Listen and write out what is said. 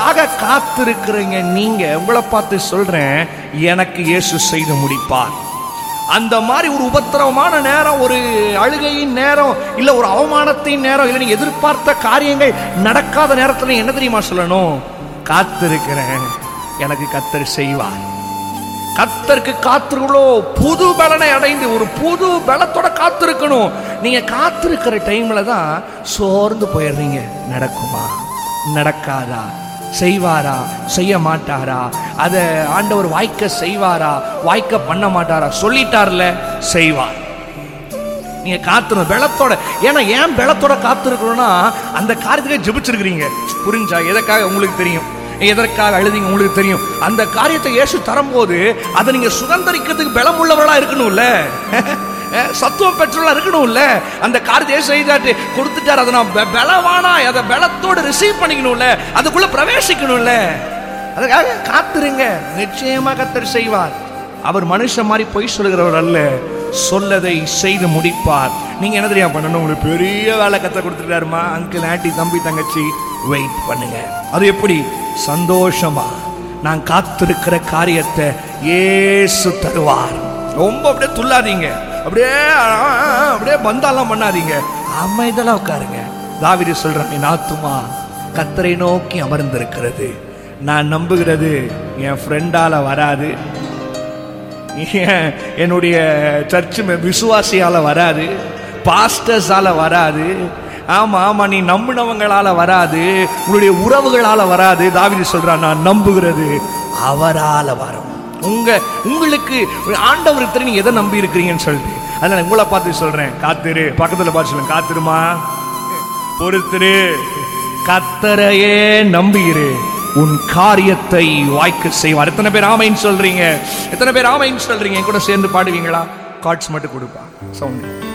எனக்காக காத்திருக்கிறீங்க நீங்க உங்களை பார்த்து சொல்றேன் எனக்கு இயேசு செய்து முடிப்பார் அந்த மாதிரி ஒரு உபத்திரவமான நேரம் ஒரு அழுகையின் நேரம் இல்ல ஒரு அவமானத்தின் நேரம் இல்ல நீங்க எதிர்பார்த்த காரியங்கள் நடக்காத நேரத்துல என்ன தெரியுமா சொல்லணும் காத்திருக்கிறேன் எனக்கு கத்தர் செய்வார் கத்தருக்கு காத்திருக்கோ புது பலனை அடைந்து ஒரு புது பலத்தோட காத்திருக்கணும் நீங்க காத்திருக்கிற டைம்ல தான் சோர்ந்து போயிடுறீங்க நடக்குமா நடக்காதா செய்வாரா செய்ய மாட்டாரா அத ஆண்டவர் வாய்க்க செய்வாரா வாய்க்க பண்ண மாட்டாரா சொல்லிட்டார்ல செய்வார் நீங்க காத்துணும் பலத்தோட ஏன்னா ஏன் பலத்தோட காத்திருக்கணும்னா அந்த காரியத்துக்கு ஜெபிச்சிருக்கிறீங்க புரிஞ்சா எதற்காக உங்களுக்கு தெரியும் எதற்காக அழுதிங்க உங்களுக்கு தெரியும் அந்த காரியத்தை இயேசு தரும்போது அதை நீங்க சுதந்திரிக்கிறதுக்கு பலம் உள்ளவர்களா இருக்கணும்ல அஹ், சத்துவம் பெற்றுள்ளா இருக்கணும்ல அந்த காரியத்தை இயேசு செய்தாட்டு கொடுத்துட்டார் அதை நான் பெ- பலவானா அதை பலத்தோட ரிசீவ் பண்ணிக்கணும்ல அதுக்குள்ள பிரவேசிக்கணும்ல அதுக்காக காத்துருங்க நிச்சயமா கத்தர் செய்வார் அவர் மனுஷன் மாதிரி பொய் சொல்கிறவர் அல்ல சொல்லதை செய்து முடிப்பார் நீங்க என்ன தெரியுமா பண்ணணும் உங்களுக்கு பெரிய வேலை கத்த கொடுத்துட்டாருமா அங்கிள் ஆண்டி தம்பி தங்கச்சி வெயிட் பண்ணுங்க அது எப்படி சந்தோஷமா நான் காத்திருக்கிற காரியத்தை ஏசு தருவார் ரொம்ப அப்படியே துள்ளாதீங்க அப்படியே ஆ, ஆ, அப்படியே பந்தாலாம் பண்ணாதீங்க அமைதலா உட்காருங்க தாவிதி சொல்றான் என் ஆத்துமா கத்தரை நோக்கி அமர்ந்திருக்கிறது நான் நம்புகிறது என் ஃப்ரெண்டால வராது ஏன் என்னுடைய சர்ச்சு மெ- விசுவாசியால வராது பாஸ்டர்ஸால வராது ஆமா ஆமா நீ நம்பினவங்களால வராது உன்னுடைய உறவுகளால வராது தாவிதி சொல்றான் நான் நம்புகிறது அவரால வரும் உங்க உங்களுக்கு ஆண்டவருக்கு தெரியும் நீங்க எதை நம்பி இருக்கிறீங்கன்னு சொல்லிட்டு அதனால உங்களை பார்த்து சொல்றேன் காத்திரு பக்கத்துல பார்த்து சொல்லுங்க காத்திருமா பொறுத்திரு கத்தரையே நம்பியிரு உன் காரியத்தை வாய்க்க செய்வார் எத்தனை பேர் ஆமைன்னு சொல்றீங்க எத்தனை பேர் ஆமைன்னு சொல்றீங்க என் கூட சேர்ந்து பாடுவீங்களா கார்ட்ஸ் மட்டும் கொடுப்பா சவுண்ட்